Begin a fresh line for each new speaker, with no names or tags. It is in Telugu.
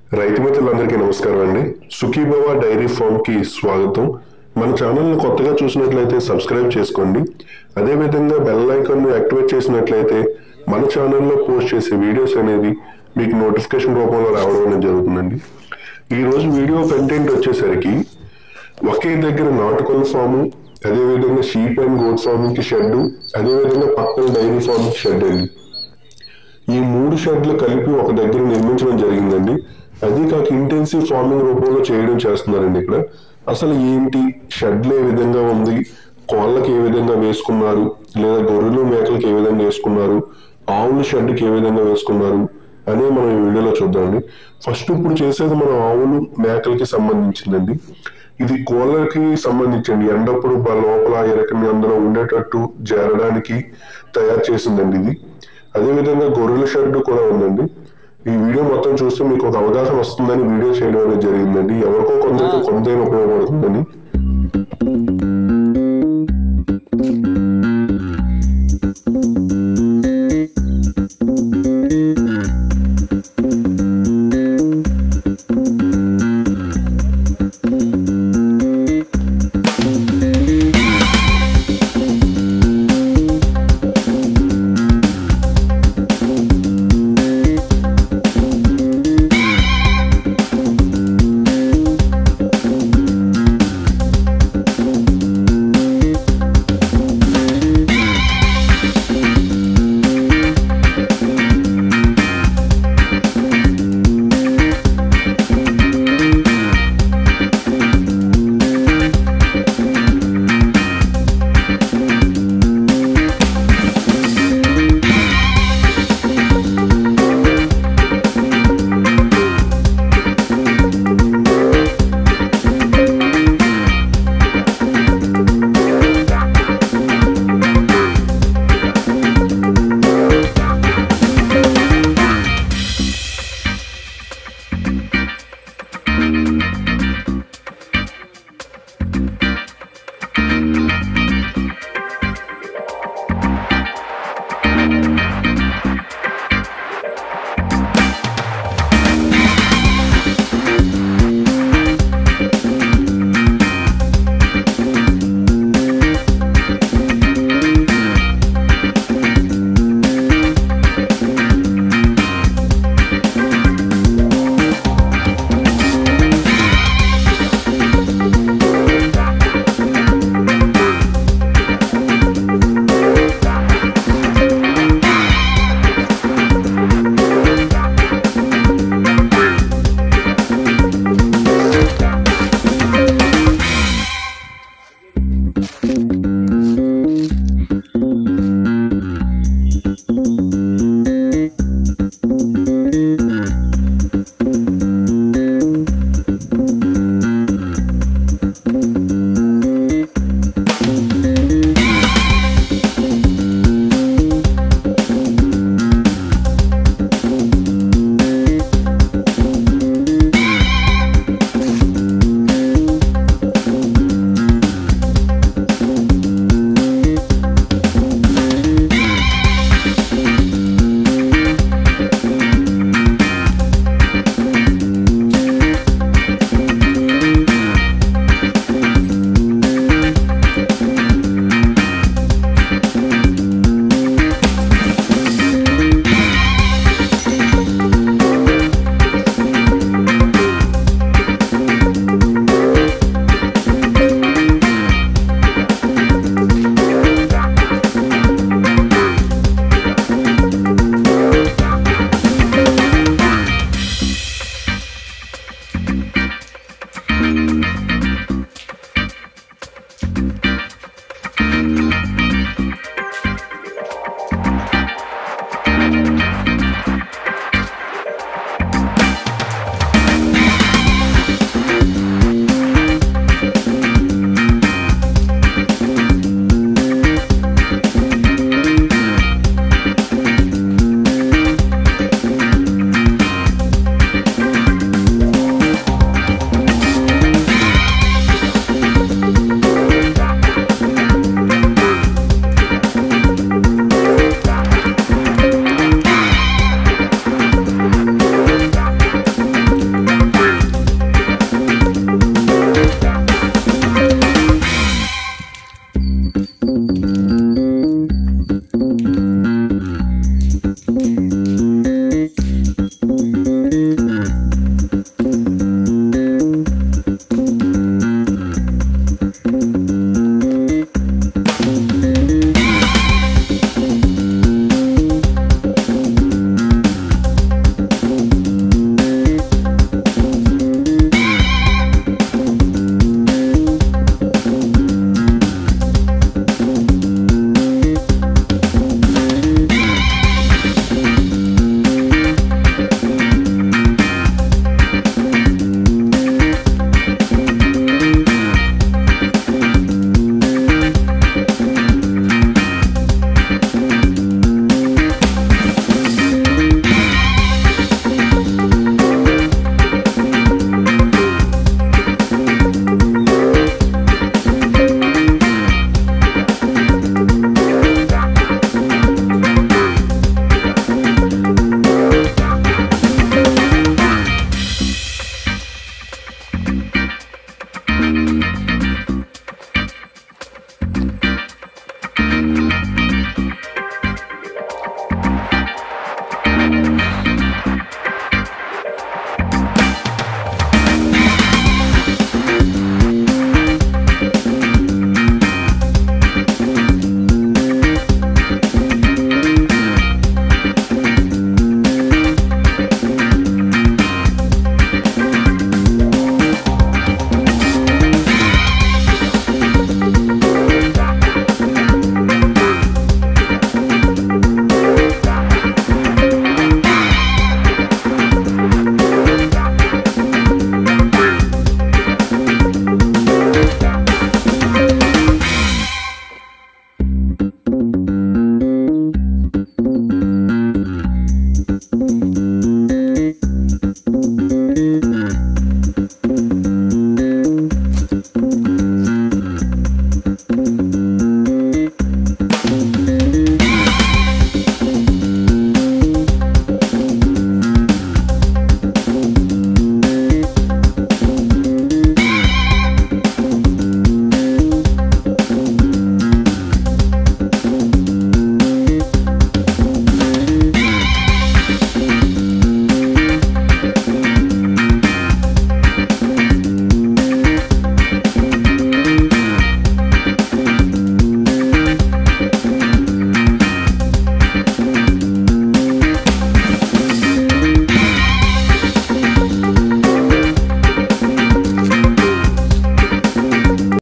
రైతు మిత్రులందరికీ నమస్కారం అండి సుఖీభవ డైరీ ఫామ్ కి స్వాగతం మన ఛానల్ని కొత్తగా చూసినట్లయితే సబ్స్క్రైబ్ చేసుకోండి అదేవిధంగా బెల్ ఐకాన్ యాక్టివేట్ చేసినట్లయితే మన ఛానల్లో పోస్ట్ చేసే వీడియోస్ అనేది మీకు నోటిఫికేషన్ రూపంలో రావడం అనేది జరుగుతుందండి ఈ రోజు వీడియో కంటెంట్ వచ్చేసరికి ఒకే దగ్గర నాటుకోళ్ళ ఫాము అదేవిధంగా షీప్ అండ్ గోట్ ఫార్మింగ్ కి షెడ్ అదేవిధంగా పక్కన డైరీ ఫార్మింగ్ కి షెడ్ అండి ఈ మూడు షెడ్లు కలిపి ఒక దగ్గర నిర్మించడం జరిగిందండి అది కాక ఇంటెన్సివ్ ఫార్మింగ్ రూపంలో చేయడం చేస్తున్నారండి ఇక్కడ అసలు ఏంటి షెడ్లు ఏ విధంగా ఉంది కోళ్ళకి ఏ విధంగా వేసుకున్నారు లేదా గొర్రెలు మేకలకి ఏ విధంగా వేసుకున్నారు ఆవుల షెడ్కి ఏ విధంగా వేసుకున్నారు అనే మనం ఈ వీడియోలో చూద్దామండి ఫస్ట్ ఇప్పుడు చేసేది మనం ఆవులు మేకలకి సంబంధించిందండి ఇది కోళ్ళకి సంబంధించండి ఎండప్పుడు బ- లోపల ఎరకని అందులో ఉండేటట్టు చేరడానికి తయారు చేసిందండి ఇది అదేవిధంగా గొర్రెల షెడ్ కూడా ఉందండి ఈ వీడియో మొత్తం చూస్తే మీకు ఒక అవగాహన వస్తుందని వీడియో చేయడం అనేది జరిగిందండి ఎవరికో కొందరికి కొంతైనా ఉపయోగపడుతుందని